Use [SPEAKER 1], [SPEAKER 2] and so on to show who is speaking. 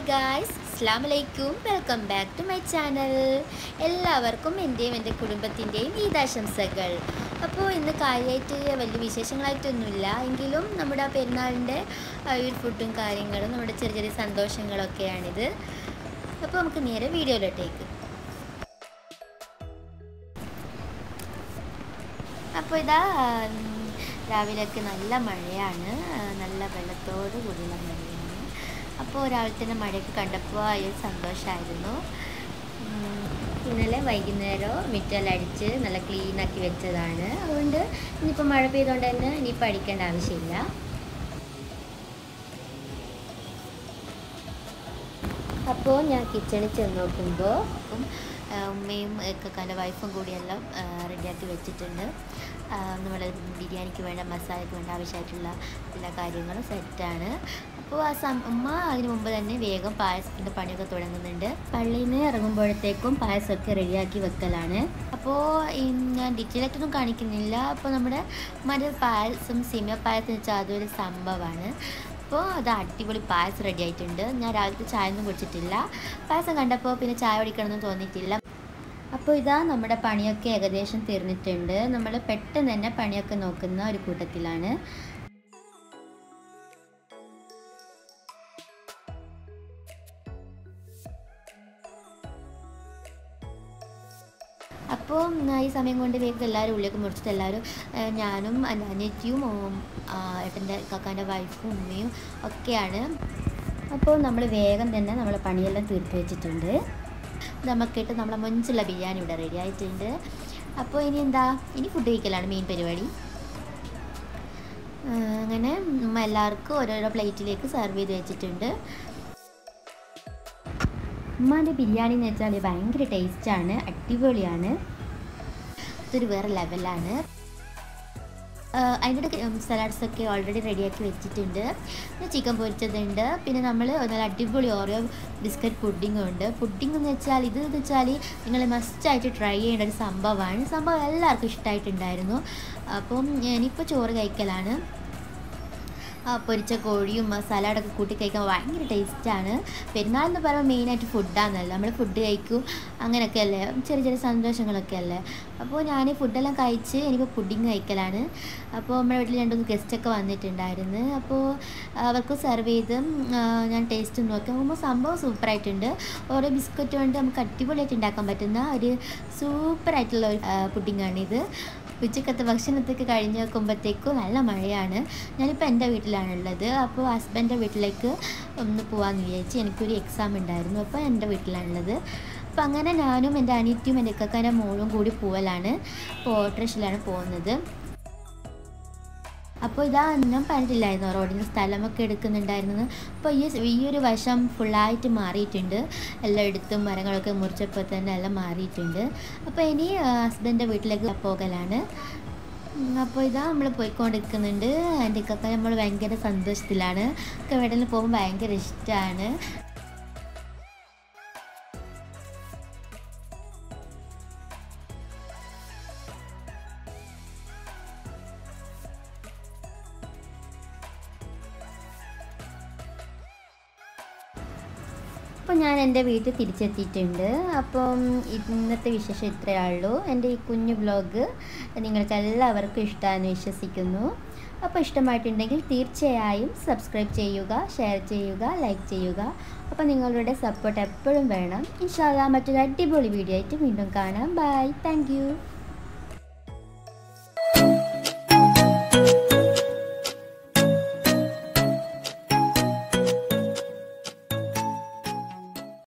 [SPEAKER 1] guys അസ്സാം വലൈക്കും welcome back to my channel എല്ലാവർക്കും എൻ്റെയും എൻ്റെ കുടുംബത്തിൻ്റെയും ഈദാശംസകൾ അപ്പോൾ ഇന്ന് കാര്യമായിട്ട് വലിയ വിശേഷങ്ങളായിട്ടൊന്നുമില്ല എങ്കിലും നമ്മുടെ ആ പെരുന്നാളിൻ്റെ ആ ഒരു ഫുഡും കാര്യങ്ങളും നമ്മുടെ ചെറിയ ചെറിയ സന്തോഷങ്ങളൊക്കെയാണിത് അപ്പോൾ നമുക്ക് നേരെ വീഡിയോയിലോട്ടേക്ക് അപ്പോൾ ഇതാ ഉം, രാവിലെയൊക്കെ നല്ല മഴയാണ് ആ, നല്ല വെള്ളത്തോട് കൂടിയുള്ള മഴയാണ് അപ്പോൾ രാവിലെ തന്നെ മഴയൊക്കെ കണ്ടപ്പോൾ അതൊരു സന്തോഷമായിരുന്നു ഉം, ഇന്നലെ വൈകുന്നേരം മിറ്റെല്ലാം അടിച്ച് നല്ല ക്ലീനാക്കി വെച്ചതാണ് അതുകൊണ്ട് ഇനിയിപ്പോൾ മഴ പെയ്തുകൊണ്ട് തന്നെ ഇനിയിപ്പോൾ അടിക്കേണ്ട ആവശ്യമില്ല അപ്പോൾ ഞാൻ കിച്ചണിൽ ചെന്ന് നോക്കുമ്പോൾ ഉം, ആ, ഉമ്മയും കക്കാൻ്റെ വൈഫും കൂടിയെല്ലാം റെഡിയാക്കി വെച്ചിട്ടുണ്ട് നമ്മൾ ബിരിയാണിക്ക് വേണ്ട മസാലയ്ക്ക് വേണ്ട ആവശ്യമായിട്ടുള്ള എല്ലാ കാര്യങ്ങളും സെറ്റാണ് അപ്പോൾ ആ സം ഉമ്മ അതിന് മുമ്പ് തന്നെ വേഗം പായസത്തിൻ്റെ പണിയൊക്കെ തുടങ്ങുന്നുണ്ട് പള്ളിയിൽ നിന്ന് ഇറങ്ങുമ്പോഴത്തേക്കും പായസമൊക്കെ റെഡിയാക്കി വെക്കലാണ് അപ്പോൾ ഈ ഞാൻ ഡീറ്റെയിൽ ആയിട്ടൊന്നും കാണിക്കുന്നില്ല അപ്പോൾ നമ്മുടെ മറ്റേ പായസം സീമിയ പായസം വെച്ചാൽ അതൊരു സംഭവമാണ് അപ്പോൾ അത് അടിപൊളി പായസം റെഡി ആയിട്ടുണ്ട് ഞാൻ രാവിലത്തെ ചായ ഒന്നും കുടിച്ചിട്ടില്ല പായസം കണ്ടപ്പോൾ പിന്നെ ചായ കുടിക്കണമെന്ന് തോന്നിയിട്ടില്ല അപ്പോൾ ഇതാ നമ്മുടെ പണിയൊക്കെ ഏകദേശം തീർന്നിട്ടുണ്ട് നമ്മൾ പെട്ടെന്ന് തന്നെ പണിയൊക്കെ നോക്കുന്ന ഒരു കൂട്ടത്തിലാണ് അപ്പോൾ ഈ സമയം കൊണ്ട് വേഗം എല്ലാവരും ഉള്ളിലേക്ക് മുറിച്ചിട്ട് എല്ലാവരും ആ, ഞാനും എൻ്റെ അനിയത്തിയും ഉം, ആ, ഏട്ടൻ്റെ കാക്കാൻ്റെ വൈഫും ഉമ്മയും ഒക്കെയാണ് അപ്പോൾ നമ്മൾ വേഗം തന്നെ നമ്മൾ പണിയെല്ലാം തീർത്ത് വെച്ചിട്ടുണ്ട് നമുക്കിട്ട് നമ്മളെ മൊഞ്ചുള്ള ബിരിയാണി ഇവിടെ റെഡി ആയിട്ടുണ്ട് അപ്പോൾ ഇനി എന്താ ഇനി ഫുഡ് കഴിക്കലാണ് മെയിൻ പരിപാടി ആ, അങ്ങനെ ഉമ്മ എല്ലാവർക്കും ഓരോരോ പ്ലേറ്റിലേക്ക് സെർവ് ചെയ്ത് വെച്ചിട്ടുണ്ട് ഉമ്മാൻ്റെ ബിരിയാണി എന്ന് വെച്ചാൽ ഭയങ്കര ടേസ്റ്റാണ് അടിപൊളിയാണ് ഇതൊരു വേറെ ലെവലാണ് അതിൻ്റെ ഇടയ്ക്ക് സലാഡ്സ് ഒക്കെ ഓൾറെഡി റെഡിയാക്കി വെച്ചിട്ടുണ്ട് പിന്നെ ചിക്കൻ പൊരിച്ചതുണ്ട് പിന്നെ നമ്മൾ നല്ല അടിപൊളി ഓരോ ബിസ്ക്കറ്റ് പുഡിങ്ങും ഉണ്ട് പുഡിംഗ് എന്ന് വെച്ചാൽ ഇത് എന്ന് വെച്ചാൽ നിങ്ങൾ മസ്റ്റായിട്ട് ട്രൈ ചെയ്യേണ്ട ഒരു സംഭവമാണ് സംഭവം എല്ലാവർക്കും ഇഷ്ടമായിട്ടുണ്ടായിരുന്നു അപ്പം ഞാനിപ്പോൾ ചോറ് കഴിക്കലാണ് ആ, പൊരിച്ച കോഴിയും ആ, സലാഡൊക്കെ കൂട്ടി കഴിക്കാൻ ഭയങ്കര ടേസ്റ്റാണ് പെരുന്നാൾ എന്ന് പറയുമ്പോൾ മെയിനായിട്ട് ഫുഡാണെന്നല്ല നമ്മൾ ഫുഡ് കഴിക്കും അങ്ങനെയൊക്കെ അല്ലേ ചെറിയ ചെറിയ സന്തോഷങ്ങളൊക്കെ അല്ലേ അപ്പോൾ ഞാൻ ഫുഡെല്ലാം കഴിച്ച് എനിക്കിപ്പോൾ പുഡിങ് കഴിക്കലാണ് അപ്പോൾ നമ്മുടെ വീട്ടിൽ രണ്ടുമൂന്ന് ഗസ്റ്റൊക്കെ വന്നിട്ടുണ്ടായിരുന്നു അപ്പോൾ അവർക്ക് സെർവ് ചെയ്ത് ആ, ഞാൻ ടേസ്റ്റ് നോക്കി നോക്കുമ്പോൾ സംഭവം സൂപ്പറായിട്ടുണ്ട് ഓരോ ബിസ്ക്കറ്റ് കൊണ്ട് നമുക്ക് അടിപൊളിയായിട്ട് ഉണ്ടാക്കാൻ പറ്റുന്ന ഒരു സൂപ്പറായിട്ടുള്ള ഒരു പുഡിങ്ങാണിത് ഉച്ചക്കത്തെ ഭക്ഷണത്തൊക്കെ കഴിഞ്ഞ് നോക്കുമ്പോഴത്തേക്കും നല്ല മഴയാണ് ഞാനിപ്പോൾ എൻ്റെ വീട്ടിലാണുള്ളത് അപ്പോൾ ഹസ്ബൻഡിൻ്റെ വീട്ടിലേക്ക് ഒന്ന് പോകാമെന്ന് വിചാരിച്ച് എനിക്കൊരു എക്സാം ഉണ്ടായിരുന്നു അപ്പോൾ എൻ്റെ വീട്ടിലാണുള്ളത് അപ്പോൾ അങ്ങനെ ഞാനും എൻ്റെ അനിയത്തിയും എൻ്റെ ഇക്കക്കാൻ്റെ മോളും കൂടി പോവലാണ് അപ്പോൾ ഓട്ടോറിക്ഷയിലാണ് പോകുന്നത് അപ്പോൾ ഇതാ ഞാൻ പറഞ്ഞിട്ടില്ലായിരുന്നു റോഡിൻ്റെ സ്ഥലമൊക്കെ എടുക്കുന്നുണ്ടായിരുന്നത് അപ്പോൾ ഈ ഈ ഒരു വശം ഫുള്ളായിട്ട് മാറിയിട്ടുണ്ട് എല്ലായിടത്തും മരങ്ങളൊക്കെ മുറിച്ചപ്പോൾ തന്നെ എല്ലാം മാറിയിട്ടുണ്ട് അപ്പോൾ ഇനി ഹസ്ബൻഡിൻ്റെ വീട്ടിലേക്ക് പോകലാണ് ഉം, അപ്പോൾ ഇതാ നമ്മൾ പോയിക്കൊണ്ടിരിക്കുന്നുണ്ട് എൻ്റെ ഇക്കൊക്കെ നമ്മൾ ഭയങ്കര സന്തോഷത്തിലാണ് ഒക്കെ എവിടെയെങ്കിലും പോകുമ്പോൾ ഭയങ്കര ഇഷ്ടമാണ് അപ്പോൾ ഞാൻ എൻ്റെ വീട്ടിൽ തിരിച്ചെത്തിയിട്ടുണ്ട് അപ്പം ഇന്നത്തെ വിശേഷം ഇത്രയേ ഉള്ളൂ എൻ്റെ ഈ കുഞ്ഞു ബ്ലോഗ് നിങ്ങൾക്ക് എല്ലാവർക്കും ഇഷ്ടമാണെന്ന് വിശ്വസിക്കുന്നു അപ്പോൾ ഇഷ്ടമായിട്ടുണ്ടെങ്കിൽ തീർച്ചയായും സബ്സ്ക്രൈബ് ചെയ്യുക ഷെയർ ചെയ്യുക ലൈക്ക് ചെയ്യുക അപ്പോൾ നിങ്ങളുടെ സപ്പോർട്ട് എപ്പോഴും വേണം ഇൻഷാല്ല മറ്റൊരു അടിപൊളി വീഡിയോ ആയിട്ട് വീണ്ടും കാണാം ബൈ താങ്ക്